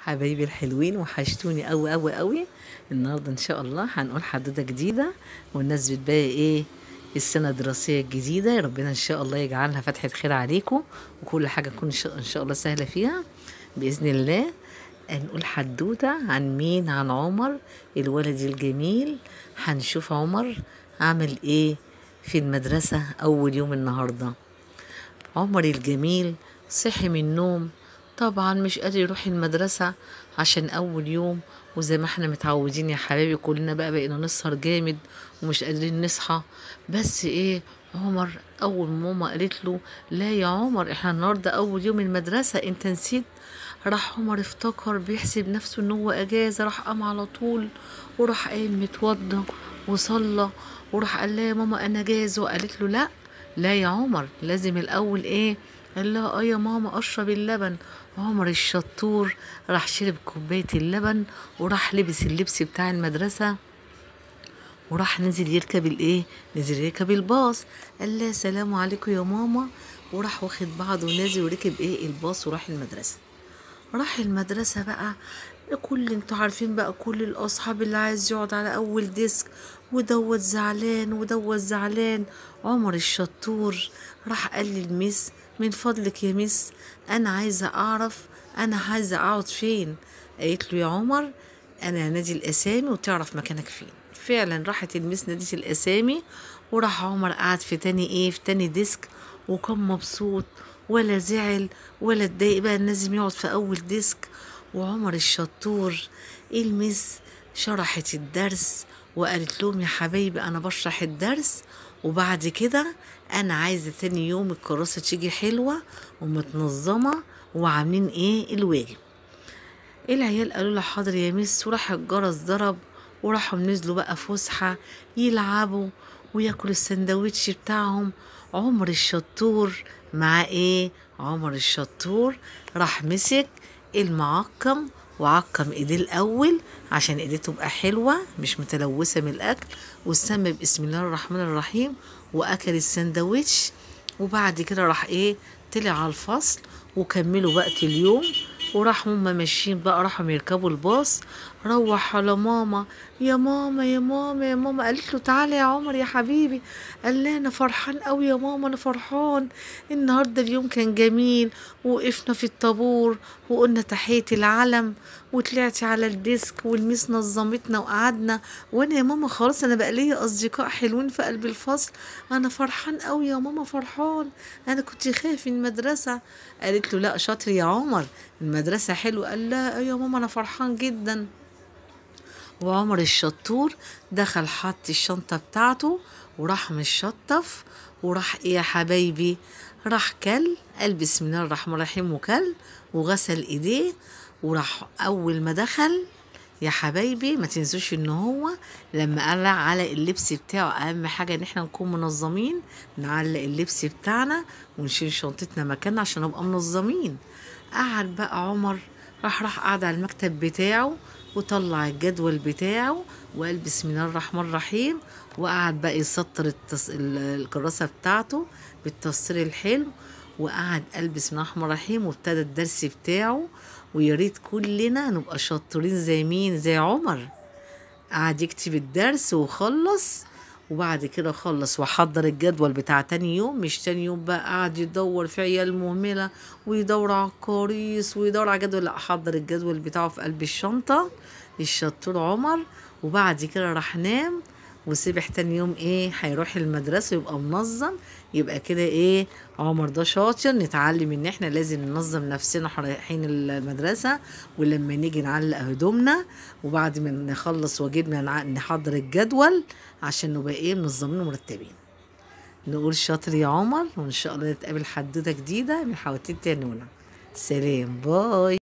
حبايبي الحلوين وحشتوني قوي قوي قوي النهارده ان شاء الله هنقول حدوته جديده والناس بقى ايه السنه الدراسيه الجديده يا ربنا ان شاء الله يجعلها فتحه خير عليكم وكل حاجه تكون ان شاء إن شاء الله سهله فيها باذن الله هنقول حدوته عن مين عن عمر الولد الجميل هنشوف عمر عمل ايه في المدرسه اول يوم النهارده عمر الجميل صحي من النوم طبعا مش قادر يروح المدرسة عشان أول يوم وزي ما احنا متعودين يا حبايبي كلنا بقى بقينا نسهر جامد ومش قادرين نصحى بس ايه عمر أول ماما قالت له لا يا عمر احنا النهاردة أول يوم المدرسة انت نسيت راح عمر افتكر بيحسب نفسه ان هو اجازة راح قام على طول وراح قايم متوضى وصلى وراح قال لها يا ماما انا جاهز وقالت له لا لا يا عمر لازم الاول ايه قال لها اه يا ماما اشرب اللبن عمر الشطور راح شرب كوباية اللبن وراح لبس اللبس بتاع المدرسة وراح نزل يركب الايه نزل يركب الباص قال لها سلام عليكم يا ماما وراح واخد بعضه ونازل وركب ايه الباص وراح المدرسة راح المدرسة بقى كل انتوا عارفين بقى كل الاصحاب اللي عايز يقعد على اول ديسك ودوت زعلان ودوت زعلان عمر الشطور راح قال للميس من فضلك يا ميس انا عايزه اعرف انا عايزه اقعد فين قالت له يا عمر انا هنادي الاسامي وتعرف مكانك فين فعلا راحت الميس ناديت الاسامي وراح عمر قعد في تاني ايه في تاني ديسك وكان مبسوط ولا زعل ولا اتضايق بقى لازم يقعد في اول ديسك وعمر الشطور الميس شرحت الدرس وقالت لهم يا حبايبي انا بشرح الدرس وبعد كده انا عايزه تاني يوم الكراسه تيجي حلوه ومتنظمه وعاملين ايه الواجب العيال قالوا له حاضر يا مس وراح الجرس ضرب وراحوا نزلوا بقى فسحه يلعبوا وياكلوا السندوتش بتاعهم عمر الشطور مع ايه عمر الشطور راح مسك المعقم وعقم ايديه الاول عشان ايديه تبقى حلوه مش متلوثه من الاكل وسمى بسم الله الرحمن الرحيم واكل السندوتش وبعد كده راح ايه طلع على الفصل وكملوا وقت اليوم وراح هما ماشيين بقى راحوا يركبوا الباص روح على ماما يا ماما يا ماما يا ماما قالت له تعالى يا عمر يا حبيبي قال لي انا فرحان قوي يا ماما انا فرحان النهارده اليوم كان جميل وقفنا في الطابور وقلنا تحيه العلم وطلعتي على الديسك والميس نظمتنا وقعدنا وانا يا ماما خلاص انا بقى ليا اصدقاء حلوين في قلب الفصل انا فرحان قوي يا ماما فرحان انا كنت خايف من المدرسه قالت له لا شاطر يا عمر المدرسه حلوه قال لا يا ماما انا فرحان جدا وعمر الشطور دخل حط الشنطة بتاعته وراح مشطف وراح ايه يا حبايبي راح كل قال بسم الله الرحمن الرحيم وكل وغسل ايديه وراح اول ما دخل يا حبايبي ما تنسوش ان هو لما قلع على اللبس بتاعه اهم حاجه ان احنا نكون منظمين نعلق اللبس بتاعنا ونشيل شنطتنا مكاننا عشان نبقى منظمين قعد بقى عمر راح راح قعد على المكتب بتاعه وطلع الجدول بتاعه وقال بسم الله الرحمن الرحيم وقعد بقى يسطر التص... الكراسة بتاعته بالتسطير الحلو وقعد قال بسم الله الرحمن الرحيم وابتدى الدرس بتاعه ويا ريت كلنا نبقى شاطرين زي مين زي عمر قعد يكتب الدرس وخلص وبعد كده خلص وحضر الجدول بتاع تاني يوم مش تاني يوم بقى قعد يدور في عيال مهملة ويدور على الكريس ويدور على جدول لا حضر الجدول بتاعه في قلب الشنطة الشطور عمر وبعد كده راح نام وسبح تاني يوم ايه هيروح المدرسة يبقى منظم يبقى كده ايه عمر ده شاطر نتعلم ان احنا لازم ننظم نفسنا واحنا رايحين المدرسة ولما نيجي نعلق هدومنا وبعد ما نخلص واجبنا نحضر الجدول عشان نبقى ايه منظمين ومرتبين نقول شاطر يا عمر وان شاء الله نتقابل حدوته جديدة من حواديت تانونا سلام باي